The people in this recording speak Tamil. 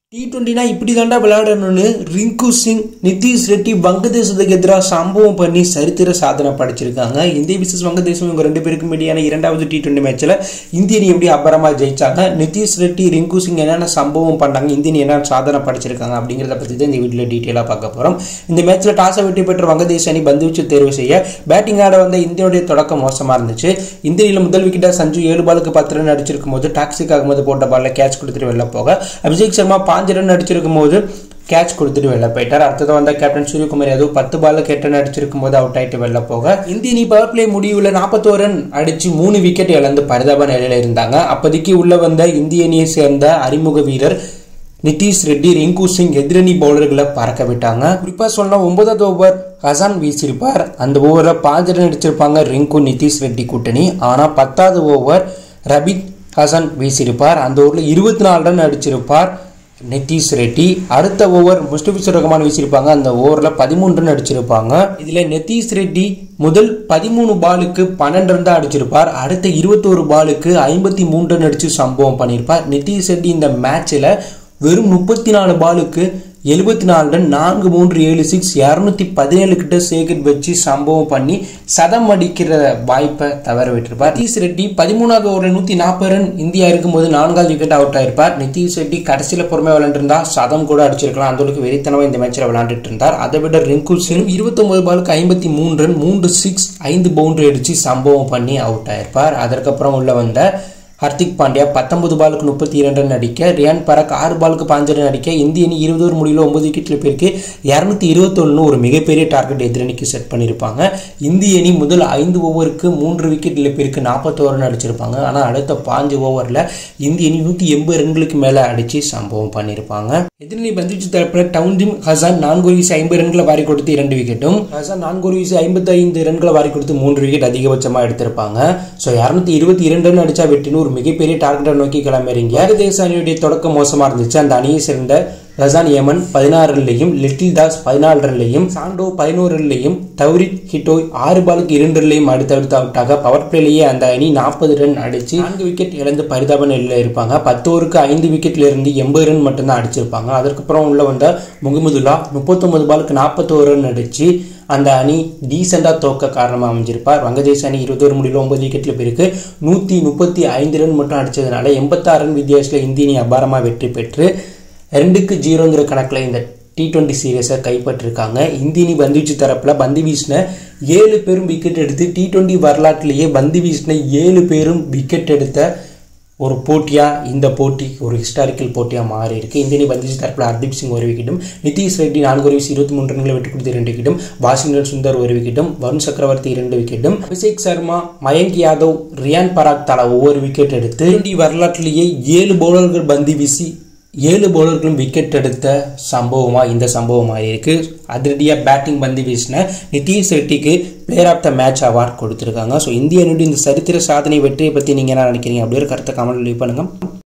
டி டுவெண்ட்டினா இப்படி தாண்டா விளையாடணும்னு ரிங்கு சிங் நிதிஷ் ரெட்டி வங்கதேசத்துக்கு எதிராக சம்பவம் பண்ணி சரித்திர சாதனை படைச்சிருக்காங்க இந்திய விசஸ் வங்கதேசம் இவங்க ரெண்டு பேருக்கும் இடையான இரண்டாவது டி டுவெண்ட்டி மேட்ச்சில் இந்திய அணி எப்படி அபரமாக ஜெயிச்சாங்க நிதிஷ் ரெட்டி ரிங்கு சிங் என்னென்ன சம்பவம் பண்ணாங்க இந்திய அணி என்னென்ன சாதனை படைச்சிருக்காங்க அப்படிங்கிறத பற்றி தான் இந்த வீடியோவில் டீட்டெயிலாக பார்க்க போகிறோம் இந்த மேட்ச்சில் டாஸை வெற்றி பெற்ற வங்கதேச அணி பந்து வச்சு தேர்வு செய்ய பேட்டிங் ஆட வந்த இந்தியாவுடைய தொடக்கம் மோசமாக இருந்துச்சு இந்த அணியில் முதல் விக்கெட்டாக சஞ்சு ஏழு பாலுக்கு பத்து ரன் அடிச்சிருக்கும் போது டாக்ஸிக் அகமது போட்ட பாலில் கேட்ச் கொடுத்துட்டு வெளில போக அபிஷேக் சர்மா பாஞ்சு ரன் அடிச்சிருக்கும் போது கேட்ச் கொடுத்துட்டு வெளில போயிட்டார் அடுத்தது வந்த கேப்டன் சூரியகுமார் யாதவ் பத்து பால்ல கேப்டன் அடிச்சிருக்கும் போது அவுட் ஆயிட்டு வெளில போக இந்திய அணி பவர் பிளே முடிவில் நாற்பத்தோரு ரன் அடிச்சு மூணு விக்கெட் இழந்து பரிதாப நிலையில இருந்தாங்க அப்போதைக்கு உள்ள வந்த இந்திய அணியை சேர்ந்த அறிமுக வீரர் நிதிஷ் ரெட்டி ரிங்கு சிங் எதிரணி பவுலர்களை பறக்க விட்டாங்க குறிப்பா சொன்னா ஒன்பதாவது ஓவர் ஹசான் வீசியிருப்பார் அந்த ஓவரில் பாஞ்சு ரன் அடிச்சிருப்பாங்க ரிங்கு நிதிஷ் ரெட்டி கூட்டணி ஆனா பத்தாவது ஓவர் ரபித் ஹசன் வீசியிருப்பார் அந்த ஓவரில் இருபத்தி நாலு ரன் அடிச்சிருப்பார் நிதிஷ் ரெட்டி அடுத்த ஓவர் முஸ்டபிசுர் ரஹ்மான் வீசியிருப்பாங்க அந்த ஓவரில் பதிமூணு ரன் அடிச்சிருப்பாங்க இதில் நிதிஷ் ரெட்டி முதல் பதிமூணு பாலுக்கு பன்னெண்டு ரன் தான் அடிச்சிருப்பார் அடுத்த இருபத்தோரு பாலுக்கு ஐம்பத்தி மூணு ரன் அடிச்சு சம்பவம் பண்ணியிருப்பார் நிதிஷ் ரெட்டி இந்த மேட்ச்சில் வெறும் முப்பத்தி நாலு பாலுக்கு எழுபத்தி நாலு ரன் நான்கு மூன்று ஏழு சிக்ஸ் இரநூத்தி பதினேழு கிட்ட சேகட் வச்சு சம்பவம் பண்ணி சதம் அடிக்கிற வாய்ப்பை தவற விட்டிருப்பார் நிதிஷ் ரெட்டி பதிமூணாவது ஓவர் நூற்றி நாற்பது ரன் இந்தியா இருக்கும்போது நான்காவது விக்கெட் அவுட் ஆயிருப்பார் நிதிஷ் ரெட்டி கடைசியில் பொறுமை விளையாண்டுருந்தா சதம் கூட அடிச்சிருக்கலாம் அந்த அளவுக்கு வெறித்தனமாக இந்த மேட்ச்சில் விளையாண்டுட்டு இருந்தார் அதை விட ரிங்கு சிங் இருபத்தொன்பது பாலுக்கு ஐம்பத்தி மூணு ரன் மூன்று சிக்ஸ் ஐந்து பவுண்டரி அடித்து சம்பவம் பண்ணி அவுட் ஆயிருப்பார் அதற்கப்புறம் உள்ள வந்த ஹர்திக் பாண்டியா பத்தொன்பது பாலுக்கு முப்பத்தி இரண்டு ரன் அடிக்க ரியான் பரக் ஆறு பாலுக்கு பாஞ்சு ரன் அடிக்க இந்திய அணி இருபது ஓவர் முடிவில் ஒன்பது விக்கெட்டில் பேருக்கு இரநூத்தி இருபத்தொன்னு ஒரு மிகப்பெரிய டார்கெட் எதிரணிக்கு செட் பண்ணியிருப்பாங்க இந்திய அணி முதல் ஐந்து ஓவருக்கு மூன்று விக்கெட் இழப்பிற்கு நாற்பத்தோரு ரன் அடிச்சிருப்பாங்க ஆனால் அடுத்த பாஞ்சு ஓவரில் இந்திய அணி நூற்றி எண்பது ரன்களுக்கு மேலே அடித்து சம்பவம் பண்ணியிருப்பாங்க எதிரணி பந்துவீச்சு தரப்பில் டவுன்டிம் ஹசான் நான்கு வீசி ஐம்பது ரன்களை வாரி கொடுத்து இரண்டு விக்கெட்டும் ஹசான் நான்கு வீசி ஐம்பத்தி ஐந்து ரன்களை வாரி கொடுத்து மூன்று விக்கெட் அதிகபட்சமாக எடுத்திருப்பாங்க ஸோ இரநூத்தி இருபத்தி இரண்டு ரன் அடிச்சா வெட்டின்னு ஒரு மிகப்பெரிய டார்கெட்டை நோக்கி கிளம்பிறீங்க வங்கதேச அணியுடைய தொடக்கம் மோசமாக இருந்துச்சு அந்த அணியை சேர்ந்த ரசான் யமன் பதினாறு ரன்லையும் லிட்டில் தாஸ் பதினாலு ரன்லையும் சாண்டோ பதினோரு ரன்லையும் தௌரித் ஹிட்டோய் ஆறு பாலுக்கு இரண்டு ரன்லையும் அடுத்தடுத்து அவுட்டாக பவர் பிளேலேயே அந்த அணி நாற்பது ரன் அடிச்சு நான்கு விக்கெட் இழந்து பரிதாப நிலையில் இருப்பாங்க பத்து ஓவருக்கு ஐந்து விக்கெட்ல இருந்து எண்பது ரன் மட்டும்தான் அடிச்சிருப்பாங்க அதற்கப்புறம் உள்ள வந்த முகமதுல்லா முப்பத்தொன்பது பாலுக்கு நாற்பத்தோரு ரன் அடிச்சு அந்த அணி டீசெண்டாக தோக்க காரணமாக அமைஞ்சிருப்பார் வங்கதேச அணி இருபது ஒரு முடிவில் ஒன்பது விக்கெட்டில் பிறகு நூற்றி முப்பத்தி ஐந்து ரன் மட்டும் அடித்ததுனால எண்பத்தாறு ரன் வித்தியாசத்தில் இந்திய அணி அபாரமாக வெற்றி பெற்று ரெண்டுக்கு ஜீரோங்கிற கணக்கில் இந்த டி டுவெண்ட்டி சீரியஸை கைப்பற்றிருக்காங்க இந்திய அணி பந்துவீச்சு தரப்பில் பந்து வீசின ஏழு பேரும் விக்கெட் எடுத்து டி டுவெண்ட்டி வரலாற்றிலேயே பந்து வீசின ஏழு பேரும் விக்கெட் எடுத்த ஒரு போட்டியாக இந்த போட்டி ஒரு ஹிஸ்டாரிக்கல் போட்டியாக மாறி இருக்கு இந்திய அணி பந்துவீச்சு தரப்பில் ஹர்தீப் சிங் ஒரு விக்கெட்டும் நிதிஷ் ரெட்டி நான்கு ஒரு வீசி இருபத்தி மூணு ரன்களை விட்டு கொடுத்து இரண்டு விக்கெட்டும் வாஷிங்டன் சுந்தர் ஒரு விக்கெட்டும் வருண் சக்கரவர்த்தி இரண்டு விக்கெட்டும் அபிஷேக் சர்மா மயங்க் யாதவ் ரியான் பராக் தலா ஒவ்வொரு விக்கெட் எடுத்து டி வரலாற்றிலேயே ஏழு பவுலர்கள் பந்து வீசி ஏழு பவுலர்களும் விக்கெட் எடுத்த சம்பவமாக இந்த சம்பவமாக இருக்கு அதிரடியாக பேட்டிங் பந்து வீசின நிதிஷ் ரெட்டிக்கு player of the match award கொடுத்துருக்காங்க ஸோ இந்திய அணியுடைய இந்த சரித்திர சாதனை வெற்றியை பற்றி நீங்கள் என்ன நினைக்கிறீங்க அப்படியே ஒரு கருத்தை கமெண்ட் லீவ் பண்ணுங்கள்